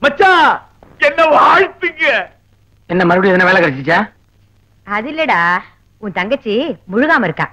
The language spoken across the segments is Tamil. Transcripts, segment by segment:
மச்சான் என்ன வாழ்த்துங்க என்ன மறுபடியும் எதனா வேலை கிடைச்சிச்சா அது இல்லடா உன் தங்கச்சி முழுகாம இருக்கா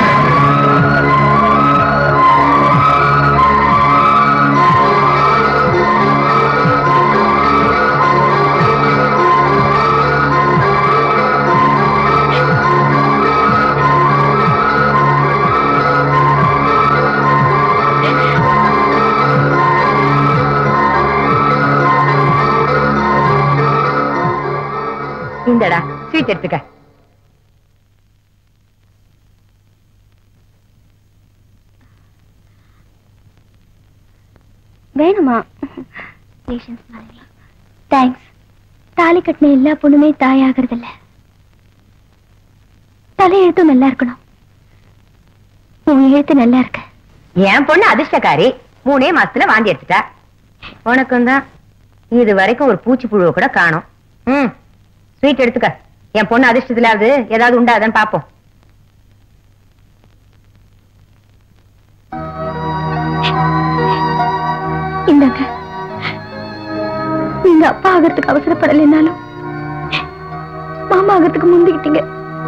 இந்தடா ஸ்வீட் எடுத்துக்க வேணுமா தேங்க்ஸ் தாலி கட்டின எல்லா பொண்ணுமே தாயாகிறது இல்ல தலையெழுத்தும் நல்லா இருக்கணும் உன் எழுத்து நல்லா இருக்கு என் பொண்ணு அதிர்ஷ்டக்காரி மூணே மாசத்துல வாந்தி எடுத்துட்டா உனக்கும் தான் இது வரைக்கும் ஒரு பூச்சி புழுவை கூட காணும் ம் ஸ்வீட் எடுத்துக்க என் பொண்ணு அதிர்ஷ்டத்திலாவது ஏதாவது உண்டாதான்னு பாப்போம் இந்தாங்க நீங்க அப்பா ஆகிறதுக்கு அவசரப்படலைன்னாலும் மாமா ஆகிறதுக்கு முந்திக்கிட்டீங்க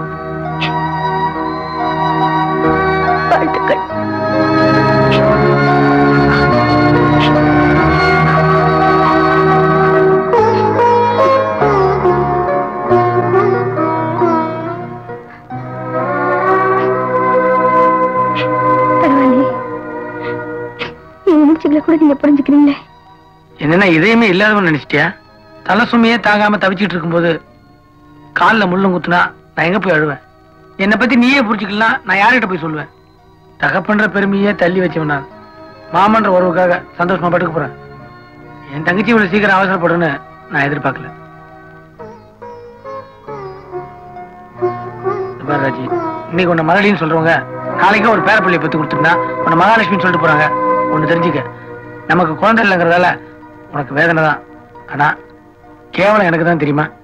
வாழ்த்துக்கள் பரவாயில்லையே என் உணர்ச்சிகளை கூட நீங்க புரிஞ்சுக்கிறீங்களே என்னன்னா இதயமே இல்லாதவன் நினைச்சிட்டியா தலை சுமையே தாங்காம தவிச்சிட்டு இருக்கும்போது கால்ல முள்ளும் குத்துனா நான் எங்க போய் அழுவேன் என்னை பத்தி நீயே புரிஞ்சுக்கலாம் நான் யார்கிட்ட போய் சொல்லுவேன் தகப்பன்ற பெருமையே தள்ளி வச்சவன் நான் மாமன்ற உறவுக்காக சந்தோஷமா படுக்க போறேன் என் தங்கச்சி இவ்வளவு சீக்கிரம் அவசரப்படுன்னு நான் எதிர்பார்க்கல இந்த பாரு ராஜி இன்னைக்கு உன்னை மகளின்னு சொல்றவங்க நாளைக்கு ஒரு பேரப்பிள்ளையை பத்தி கொடுத்துருந்தா உன்னை மகாலட்சுமின்னு சொல்லிட்டு போறாங்க ஒண்ணு தெரிஞ்சுக்க நமக்கு குழந்தை இல்லைங்கிறதால உனக்கு வேதனை தான் ஆனா கேவலம் எனக்கு தான் தெரியுமா